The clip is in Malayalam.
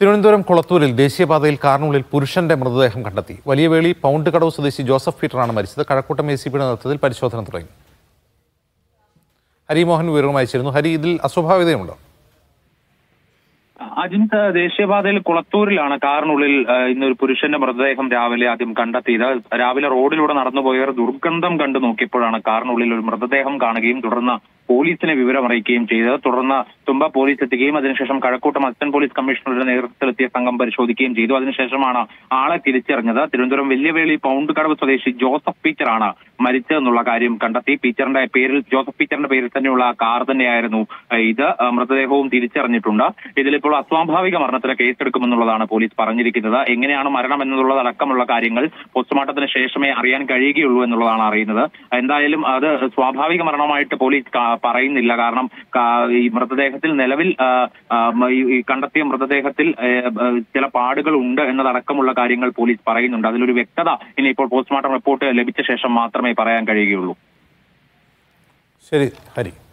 തിരുവനന്തപുരം കുളത്തൂരിൽ ദേശീയപാതയിൽ കാറിനുള്ളിൽ പുരുഷന്റെ മൃതദേഹം കണ്ടെത്തി വലിയ വേളി പൗണ്ട് കടവ് സ്വദേശി ജോസഫ് പീറ്ററാണ് മരിച്ചത് കഴക്കൂട്ടം എ സി പിയുടെ നേതൃത്വത്തിൽ പരിശോധന തുടങ്ങി ഹരിമോഹൻ വിവരവും അയച്ചിരുന്നു ഹരി ഇതിൽ അസ്വാഭാവികതയുണ്ടോ അജിൻസ് ദേശീയപാതയിൽ കുളത്തൂരിലാണ് കാറിനുള്ളിൽ ആ, ഇന്നൊരു പുരുഷന്റെ മൃതദേഹം രാവിലെ ആദ്യം കണ്ടെത്തിയത് രാവിലെ റോഡിലൂടെ നടന്നുപോയവർ ദുർഗന്ധം കണ്ടു നോക്കിയപ്പോഴാണ് കാറിനുള്ളിൽ ഒരു മൃതദേഹം കാണുകയും തുടർന്ന് പോലീസിനെ വിവരം അറിയിക്കുകയും ചെയ്തത് തുടർന്ന് തുമ്പ പോലീസ് എത്തുകയും അതിനുശേഷം കഴക്കൂട്ടം അസിസ്റ്റന്റ് പോലീസ് കമ്മീഷണറുടെ നേതൃത്വത്തിലെത്തിയ സംഘം പരിശോധിക്കുകയും ചെയ്തു അതിനുശേഷമാണ് ആളെ തിരിച്ചറിഞ്ഞത് തിരുവനന്തപുരം വലിയവേളി പൗണ്ട് കടവ് സ്വദേശി ജോസഫ് പീച്ചറാണ് മരിച്ചതെന്നുള്ള കാര്യം കണ്ടെത്തി പീച്ചറിന്റെ പേരിൽ ജോസഫ് പീച്ചറിന്റെ പേരിൽ തന്നെയുള്ള ആ കാർ തന്നെയായിരുന്നു ആ, ഇത് ആ, മൃതദേഹവും തിരിച്ചറിഞ്ഞിട്ടുണ്ട് ഇതിലിപ്പോൾ അസ്വാഭാവിക മരണത്തിന് കേസെടുക്കുമെന്നുള്ളതാണ് പോലീസ് പറഞ്ഞിരിക്കുന്നത് എങ്ങനെയാണ് മരണം എന്നുള്ളതടക്കമുള്ള കാര്യങ്ങൾ പോസ്റ്റ്മോർട്ടത്തിന് ശേഷമേ അറിയാൻ കഴിയുകയുള്ളൂ എന്നുള്ളതാണ് അറിയുന്നത് എന്തായാലും അത് സ്വാഭാവിക മരണമായിട്ട് പോലീസ് കാ- പറയുന്നില്ല കാരണം കാ- ഈ മൃതദേഹത്തിൽ നിലവിൽ ആ, ആ, മ- ഈ- ഈ കണ്ടെത്തിയ മൃതദേഹത്തിൽ ഏ, ഏ, ചില പാടുകൾ ഉണ്ട് എന്നതടക്കമുള്ള കാര്യങ്ങൾ പോലീസ് പറയുന്നുണ്ട് അതിലൊരു വ്യക്തത ഇനിയിപ്പോൾ പോസ്റ്റ്മോർട്ടം റിപ്പോർട്ട് ലഭിച്ച ശേഷം മാത്രമേ പറയാൻ കഴിയുകയുള്ളൂ ശരി ഹരി